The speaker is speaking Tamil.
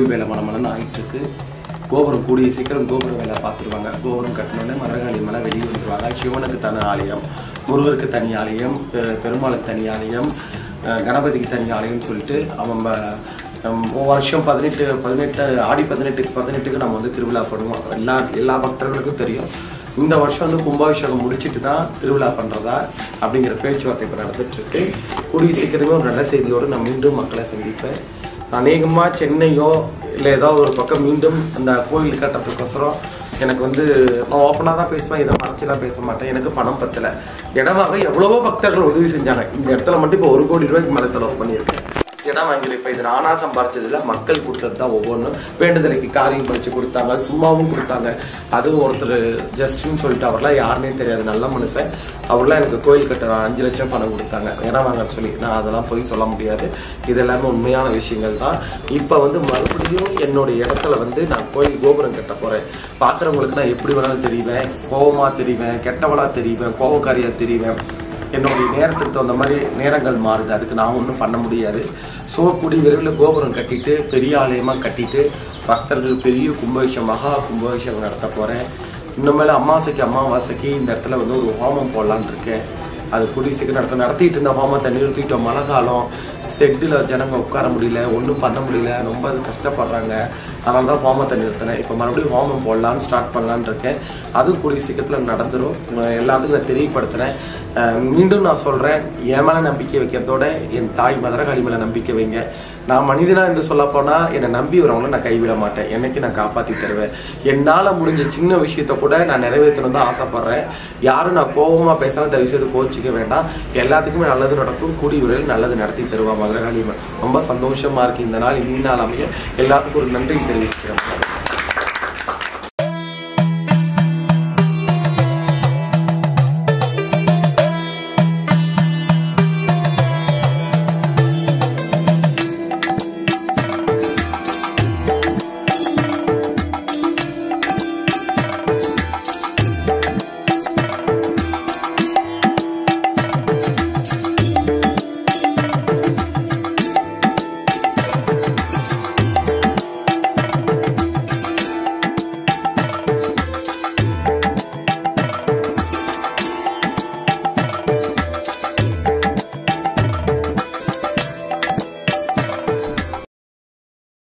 வேலை மனமலன்னு ஆயிட்டு இருக்கு கோபுரம் கூடிய சீக்கிரம் கோபுர வேலை பார்த்துருவாங்க கோபுரம் கட்டினோடனே மரகாளி மலை வெளியே வந்துருவாங்க சிவனுக்கு தனி ஆலயம் முருகருக்கு தனி ஆலயம் பெ- பெருமாளுக்கு தனி ஆலயம் அஹ் கணபதிக்கு தனி ஆலயம்னு சொல்லிட்டு அவன் ப- ஹம், ஒவ்வொரு வருஷம் பதினெட்டு பதினெட்டு ஆடி பதினெட்டுக்கு பதினெட்டுக்கு நம்ம வந்து திருவிழா பண்ணுவோம் எல்லா எல்லா பக்தர்களுக்கும் தெரியும் இந்த வருஷம் வந்து கும்பாபிஷேகம் முடிச்சிட்டு தான் திருவிழா பண்றதா அப்படிங்கிற பேச்சுவார்த்தை இப்போ நடந்துட்டு இருக்கு கூடிய சீக்கிரமே ஒரு நல்ல செய்தியோடு நான் மீண்டும் மக்களை சந்திப்பேன் அநேகமா சென்னையோ இல்லை ஏதோ ஒரு பக்கம் மீண்டும் அந்த கோயில் கட்டுறதுக்கோசரம் எனக்கு வந்து நான் ஓப்பனாக தான் பேசுவேன் இதை மறைச்செல்லாம் பேச மாட்டேன் எனக்கு பணம் பத்தல இடமாக எவ்வளவோ பக்தர்கள் உதவி செஞ்சாங்க இந்த இடத்துல மட்டும் இப்போ ஒரு கோடி ரூபாய்க்கு மேலே செலவு பண்ணியிருக்கேன் இடம் வாங்கல இப்போ இது நானா சம்பாரிச்சதுல மக்கள் கொடுத்தது தான் ஒவ்வொன்றும் வேண்டுதலைக்கு காரியம் படிச்சு கொடுத்தாங்க சும்மாவும் கொடுத்தாங்க அதுவும் ஒருத்தர் ஜஸ்டின்னு சொல்லிட்டு அவர்லாம் யாருன்னே தெரியாது நல்ல மனுஷன் அவர்லாம் எனக்கு கோயில் கட்ட அஞ்சு லட்சம் பணம் கொடுத்தாங்க இடம் வாங்கன்னு சொல்லி நான் அதெல்லாம் போய் சொல்ல முடியாது இது எல்லாமே உண்மையான விஷயங்கள் தான் இப்போ வந்து மறுபடியும் என்னுடைய இடத்துல வந்து நான் கோயில் கோபுரம் கட்ட போறேன் பார்க்குறவங்களுக்கு நான் எப்படி வேணாலும் தெரிவேன் கோவமா தெரிவேன் கெட்டவளா தெரிவேன் கோவக்காரியா தெரிவேன் என்னுடைய நேரத்துக்கு தகுந்த மாதிரி நேரங்கள் மாறுது அதுக்கு நான் ஒன்றும் பண்ண முடியாது ஸோ கூடிய விரைவில் கோபுரம் கட்டிட்டு பெரிய ஆலயமாக கட்டிட்டு பக்தர்கள் பெரிய கும்பாபிஷேகம் மகா கும்பாபிஷேகம் நடத்த போகிறேன் இன்னும் மேலே அமாவாசைக்கு அமாவாசைக்கு இந்த இடத்துல வந்து ஒரு ஹோமம் போடலான்னு இருக்கேன் அது கூடிய சீக்கிரம் நடத்த நடத்திட்டு இருந்த ஹோமத்தை நிறுத்திட்டோம் மழை காலம் செட்டில் ஜனங்க உட்கார முடியல ஒன்றும் பண்ண முடியல ரொம்ப அது கஷ்டப்படுறாங்க அதனால தான் ஹோமத்தை நிறுத்தினேன் இப்போ மறுபடியும் ஹோமம் போடலான்னு ஸ்டார்ட் பண்ணலான்னு இருக்கேன் அதுவும் கூடிய சீக்கிரத்தில் நடந்துடும் உங்க எல்லாத்துக்கும் நான் தெரியப்படுத்துகிறேன் அஹ் மீண்டும் நான் சொல்கிறேன் என் மேலே நம்பிக்கை வைக்கிறதோட என் தாய் மதுரகாளி மேலே நம்பிக்கை வைங்க நான் மனிதனா என்று சொல்ல போனால் என்னை நம்பி வரவங்கள நான் கைவிட மாட்டேன் என்னைக்கு நான் காப்பாற்றி தருவேன் என்னால் முடிஞ்ச சின்ன விஷயத்த கூட நான் நிறைவேற்றணும் தான் ஆசைப்படுறேன் யாரும் நான் கோபமாக பேசுகிறேன் தயவு செய்து கோச்சிக்க வேண்டாம் எல்லாத்துக்குமே நல்லது நடக்கும் கூடி விரைவில் நல்லது நடத்தி தருவா மதுரகாளி அம்மன். ரொம்ப சந்தோஷமா இருக்கு இந்த நாள் இனி நாள் அமைய எல்லாத்துக்கும் ஒரு நன்றி தெரிவிக்கிறேன்